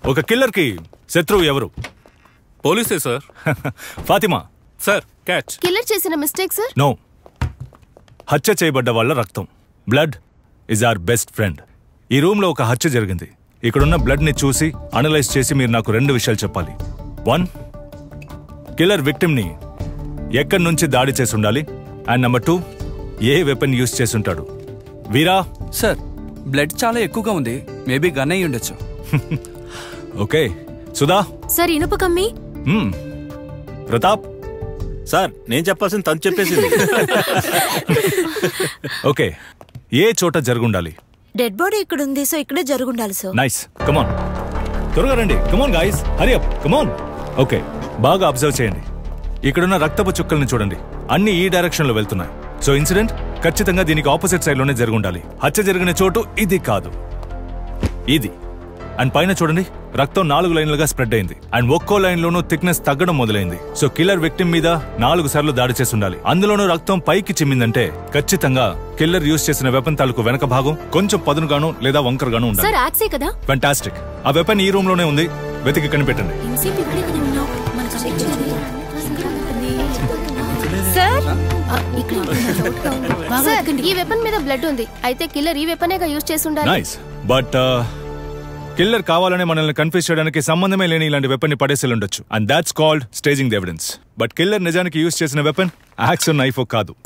ఒక కిల్లర్ కి శత్రువు ఎవరు పోలీసే sir Fatima sir catch killer చేసిన మిస్టేక్ సార్ నో హత్య చేయబడ్డ వాళ్ళ రక్తం blood is our best friend ఈ రూమ్లో ఒక హత్య జరిగింది ఇక్కడున్న బ్లడ్ని చూసి అనలైజ్ చేసి మీరు నాకు రెండు విషయాలు చెప్పాలి వన్ కిల్లర్ విక్టిమ్ని ఎక్కడి నుంచి దాడి చేసి ఉండాలి and number two a weapon use చేసి ఉంటాడు వీరా సార్ బ్లడ్ చాలా ఎక్కువగా ఉంది మేబీ గన్ అయి ఉండొచ్చు ఓకే సుధా సార్ ఇనుప కమ్మి మ్మ్. ప్రతాప్ సార్ నేను చెప్పాల్సింది తను చెప్పేసింది ఓకే ఏ చోట జరుగుండాలి డెడ్ బాడీ ఇక్కడ ఉంది సో ఇక్కడే జరుగుండాలి సార్ నైస్ కమాన్ త్వరగా రండి come on guys hurry up come on okay బాగా అబ్జర్వ్ చేయండి ఇక్కడున్న రక్తపు చుక్కల్ని చూడండి అన్ని ఈ డైరెక్షన్ లో వెళ్తున్నాయి సో ఇన్సిడెంట్ ఖచ్చితంగా దీనికి ఆపోజిట్ సైడ్ లోనే జరుగుండాలి హత్య జరిగిన చోటు ఇది కాదు ఇది అండ్ పైన చూడండి రక్తం నాలుగు లైన్లుగా స్ప్రెడ్ అయింది అండ్ ఒక్కో లైన్ లోనూ థిక్నెస్ తగ్గడం మొదలైంది సో కిల్లర్ విక్టిమ్ మీద నాలుగు సార్లు దాడి చేసి ఉండాలి అందులోనూ రక్తం పైకి చిమ్మిందంటే ఖచ్చితంగా కిల్లర్ యూస్ చేసిన వెపన్ తాలూకు వెనక భాగం కొంచెం పదునుగాను లేదా వంకరగాను ఉండాలి సార్ యాక్సే కదా ఫెంటాస్టిక్ ఆ వెపన్ ఈ రూమ్ లోనే ఉంది వెతికి కనిపెట్టండి ఎంతసేపు ఇక్కడే కదా ఉన్నావు మనకు అనిపించలేదు. సార్ సార్ ఈ వెపన్ మీద బ్లడ్ ఉంది అయితే కిల్లర్ ఈ వెపనేగా యూజ్ చేసి ఉండాలి నైస్ బట్ కిల్లర్ కావాలనే మనల్ని కన్ఫ్యూజ్ చేయడానికి సంబంధమే లేని ఇలాంటి వెపన్ ని పడేసి ఉండొచ్చు and that's called staging the evidence but killer నిజానికి యూజ్ చేసిన వెపన్ యాక్స్ నైఫ్ కాదు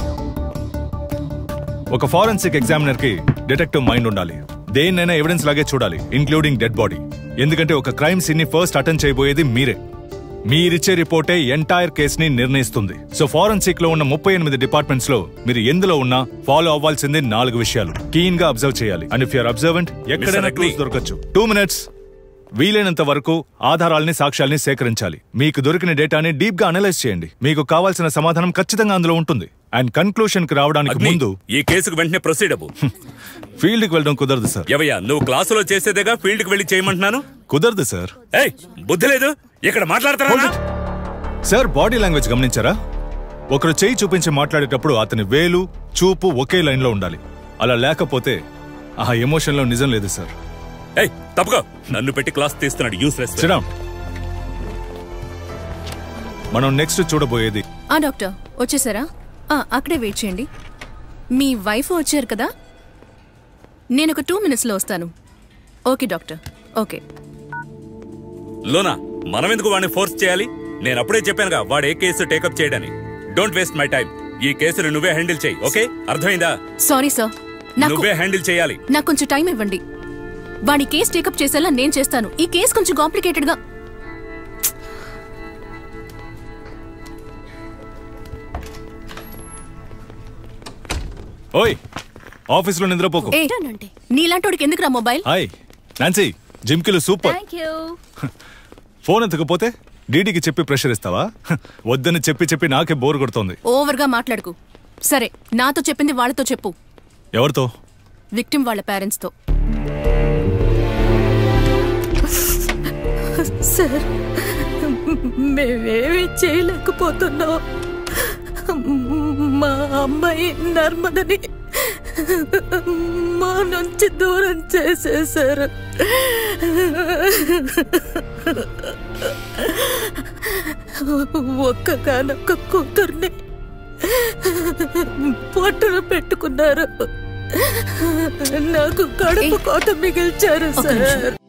ఒక ఫారెన్సిక్ ఎగ్జామినర్ కి డిటెక్టివ్ మైండ్ ఉండాలి దేన్నైనా ఎవిడెన్స్ లాగే చూడాలి ఇంక్లూడింగ్ డెడ్ బాడీ ఎందుకంటే ఒక క్రైమ్ సీన్ ని ఫస్ట్ అటెండ్ చేయబోయేది మీరే మీరిచ్చే రిపోర్టే ఎంటైర్ కేస్ ని నిర్ణయిస్తుంది సో ఫారెన్సిక్ లో ఉన్న ముప్పై ఎనిమిది డిపార్ట్మెంట్స్ లో మీరు ఎందులో ఉన్నా ఫాలో అవ్వాల్సింది నాలుగు విషయాలు కీన్ గా అబ్జర్వ్ చేయాలి అండ్ ఇఫ్ యూర్ అబ్జర్వెంట్ ఎక్కడైనా Mr. Clues Agni. దొరకచ్చు టూ మినిట్స్ వీలైనంత వరకు ఆధారాల్ని సాక్ష్యాల్ని సేకరించాలి మీకు దొరికిన డేటాని డీప్ గా అనలైజ్ చేయండి మీకు కావాల్సిన సమాధానం ఖచ్చితంగా అందులో ఉంటుంది అండ్ కన్క్లూషన్ కి రావడానికి అగ్ని, ముందు ఈ కేసుకు వెంటనే ప్రొసీడ్ అవ్వు ఫీల్డ్ కి వెళ్ళడం కుదరదు సార్ ఎవయ్యా నువ్వు క్లాసులో చేసేదేగా ఫీల్డ్ కి వెళ్ళి చేయమంటున్నాను కుదరదు సార్ ఏయ్ బుద్ధి లేదు ఇక్కడ మాట్లాడతారా సార్ బాడీ లాంగ్వేజ్ గమనించారా ఒకరు చేయి చూపించి మాట్లాడేటప్పుడు అతని వేలు చూపు ఒకే లైన్ లో ఉండాలి అలా లేకపోతే ఆ ఎమోషన్ లో నిజం లేదు సార్ ఏయ్ తప్పుకో నన్ను పెట్టి క్లాస్ తీస్తున్నాడు యూస్లెస్ Sit down. మనం నెక్స్ట్ చూడబోయేది ఆ డాక్టర్ వచ్చేసారా ఆ, అక్కడే వెయిట్ చేయండి మీ వైఫ్ వచ్చారు కదా నేను ఒక టూ మినిట్స్లో వస్తాను ఓకే డాక్టర్ ఓకే లోనా మనం ఎందుకు వాడిని ఫోర్స్ చేయాలి నేను అప్పుడే చెప్పానుగా వాడు ఏ కేసు టేకప్ చేయడని డోంట్ వేస్ట్ మై టైం ఈ కేసును నువ్వే హ్యాండిల్ చేయి ఓకే అర్థమైందా సారీ సార్ నాకు నువ్వే హ్యాండిల్ చేయాలి నాకు కొంచెం టైం ఇవ్వండి వాడి కేసు టేకప్ చేసేలా నేను చేస్తాను ఈ కేసు కొంచెం కాంప్లికేటెడ్ గా ఓయ్ ఆఫీస్ లో నిద్రపోకు ఏ నీలాంటోడికి ఎందుకురా మొబైల్ హాయ్ నాన్సీ జిమ్కిలు సూపర్ థ్యాంక్ యూ ఫోన్ ఎత్తకపోతే డీడీకి చెప్పి ప్రెషర్ ఇస్తావా హ, వద్దని చెప్పి చెప్పి నాకే బోర్ కొడుతోంది ఓవర్గా మాట్లాడుకు సరే నాతో చెప్పింది వాళ్ళతో చెప్పు ఎవరితో విక్టిమ్ వాళ్ళ పేరెంట్స్తో సార్ మేమేమీ చేయలేకపోతున్నాం మా అమ్మాయి నర్మదని మా నుంచి దూరం చేసేశారు ఒక్కగానొక్క కూతుర్ని పొట్టన పెట్టుకున్నారు నాకు కడుపు కోత మిగిల్చారు ఒక్క నిమిషం. సార్